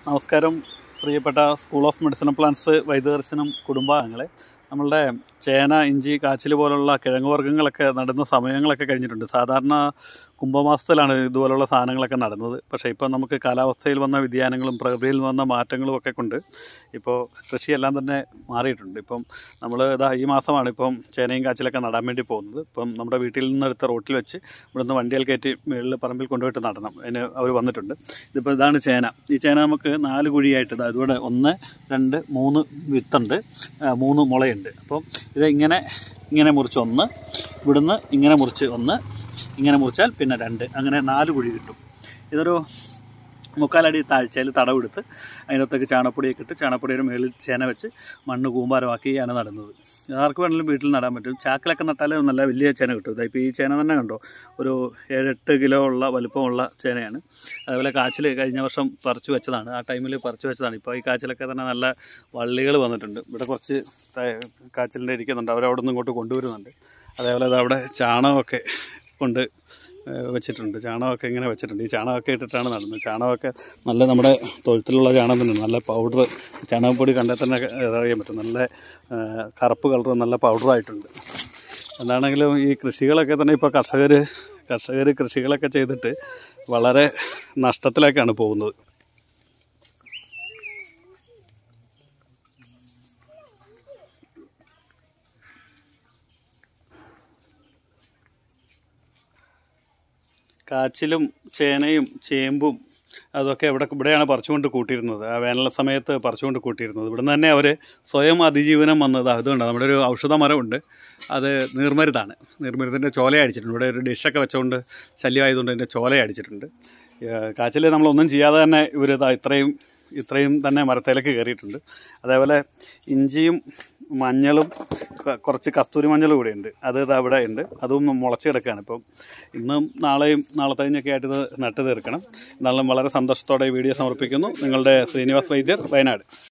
നമസ്കാരം പ്രിയപ്പെട്ട school of medicine plants Vaidyadarshanam കുടുംബാംഗങ്ങളെ നമ്മളുടെ ചേന ഇഞ്ചി കാച്ചിൽ പോലുള്ള കിഴങ്ങ് വർഗ്ഗങ്ങളൊക്കെ നടുന്ന സമയങ്ങളൊക്കെ കഴിഞ്ഞിട്ടുണ്ട് സാധാരണ കുംഭമാസത്തിലാണ് ഇതുപോലുള്ള സാധനങ്ങളൊക്കെ നടുന്നത് പക്ഷേ ഇപ്പോൾ നമുക്ക് കാലാവസ്ഥയിൽ വന്ന വ്യതിയാനങ്ങളും പ്രകൃതിയിൽ വന്ന മാറ്റങ്ങളും ഒക്കെ കൊണ്ട് ഇപ്പോൾ കൃഷിയെല്ലാം തന്നെ മാറിയിട്ടുണ്ട് ഇപ്പം നമ്മൾ ഇതാ ഈ മാസമാണ് ഇപ്പം ചേനയും കാച്ചിലൊക്കെ നടാൻ വേണ്ടി പോകുന്നത് ഇപ്പം നമ്മുടെ വീട്ടിൽ നിന്നെടുത്ത റോട്ടിൽ വെച്ച് ഇവിടുന്ന് വണ്ടിയിൽ കയറ്റി മുകളിൽ പറമ്പിൽ കൊണ്ടുപോയിട്ട് നടണം അതിന് അവർ വന്നിട്ടുണ്ട് ഇതിപ്പോൾ ഇതാണ് ചേന ഈ ചേന നമുക്ക് നാല് കുഴിയായിട്ട് ഇതാ ഇതുകൂടെ ഒന്ന് രണ്ട് മൂന്ന് വിത്തുണ്ട് ആ, മൂന്ന് മുളയുണ്ട് അപ്പം ഇത് ഇങ്ങനെ ഇങ്ങനെ മുറിച്ച് ഒന്ന് ഇവിടുന്ന് ഇങ്ങനെ മുറിച്ച് ഒന്ന് ഇങ്ങനെ മുറിച്ചാൽ പിന്നെ രണ്ട് അങ്ങനെ നാല് കുഴി കിട്ടും ഇതൊരു മുക്കാലടി താഴ്ചയിൽ തടവെടുത്ത് അതിനകത്തേക്ക് ചാണകപ്പൊടിയൊക്കെ ഇട്ട് ചാണകപ്പൊടിയുടെ മുകളിൽ ചേന വെച്ച് മണ്ണ് കൂമ്പാരമാക്കിയാണ് നടുന്നത് ആർക്ക് വേണമെങ്കിലും വീട്ടിൽ നടാൻ പറ്റും ചാക്കിലൊക്കെ നട്ടാൽ നല്ല വലിയ ചേന കിട്ടും ഇതാ ഇപ്പോൾ ഈ ചേന തന്നെ കണ്ടോ ഒരു ഏഴെട്ട് കിലോ ഉള്ള വലുപ്പമുള്ള ചേനയാണ് അതുപോലെ കാച്ചിൽ കഴിഞ്ഞ വർഷം പറിച്ചു വെച്ചതാണ് ആ ടൈമിൽ പറിച്ചു വെച്ചതാണ് ഇപ്പോൾ ഈ കാച്ചിലൊക്കെ തന്നെ നല്ല വള്ളികൾ വന്നിട്ടുണ്ട് ഇവിടെ കുറച്ച് ത- കാച്ചിലിൻ്റെ ഇരിക്കുന്നുണ്ട് അവരവിടെ നിന്ന് ഇങ്ങോട്ട് കൊണ്ടുവരുന്നുണ്ട് അതേപോലെ അത് അവിടെ ചാണകമൊക്കെ കൊണ്ട് ഏഹ് വെച്ചിട്ടുണ്ട് ചാണകമൊക്കെ ഇങ്ങനെ വെച്ചിട്ടുണ്ട് ഈ ചാണകമൊക്കെ ഇട്ടിട്ടാണ് നടുന്നത് ചാണകമൊക്കെ നല്ല നമ്മുടെ തൊഴുത്തിലുള്ള ചാണകം തന്നെ നല്ല പൗഡർ ചാണകപ്പൊടി കണ്ടാൽ തന്നെ അറിയാൻ പറ്റും നല്ല ഏഹ് കറുപ്പ് കളർ നല്ല പൗഡറായിട്ടുണ്ട് എന്താണെങ്കിലും ഈ കൃഷികളൊക്കെ തന്നെ ഇപ്പോൾ കർഷകർ കർഷകർ കൃഷികളൊക്കെ ചെയ്തിട്ട് വളരെ നഷ്ടത്തിലേക്കാണ് പോകുന്നത് കാച്ചിലും ചേനയും ചേമ്പും അതൊക്കെ ഇവിടെ ഇവിടെയാണ് പറിച്ചുകൊണ്ട് കൂട്ടിയിരുന്നത് ആ വേനൽ സമയത്ത് പറിച്ചുകൊണ്ട് കൂട്ടിയിരുന്നത് ഇവിടുന്ന് തന്നെ അവർ സ്വയം അതിജീവനം വന്നത് അതുകൊണ്ട് നമ്മുടെ ഒരു ഔഷധ മരമുണ്ട് അത് നീർമരുതാണ് നീർമരുതിൻ്റെ ചോല അടിച്ചിട്ടുണ്ട് ഇവിടെ ഒരു ഡിഷൊക്കെ വെച്ചുകൊണ്ട് ശല്യമായതുകൊണ്ട് അതിൻ്റെ ചോല അടിച്ചിട്ടുണ്ട് കാച്ചിൽ നമ്മളൊന്നും ചെയ്യാതെ തന്നെ ഇവർ ഇത്രയും ഇത്രയും തന്നെ മരത്തേലേക്ക് കയറിയിട്ടുണ്ട് അതേപോലെ ഇഞ്ചിയും മഞ്ഞളും ക- കുറച്ച് കസ്തൂരി മഞ്ഞളും കൂടെ ഉണ്ട് അത് ഇതാ ഇവിടെ ഉണ്ട് അതും മുളച്ച് കിടക്കുകയാണ് ഇപ്പം ഇന്നും നാളെയും നാളെ കഴിഞ്ഞൊക്കെ ആയിട്ട് ഇത് നട്ട് തീർക്കണം എന്നാലും വളരെ സന്തോഷത്തോടെ ഈ വീഡിയോ സമർപ്പിക്കുന്നു നിങ്ങളുടെ ശ്രീനിവാസ് വൈദ്യർ വയനാട്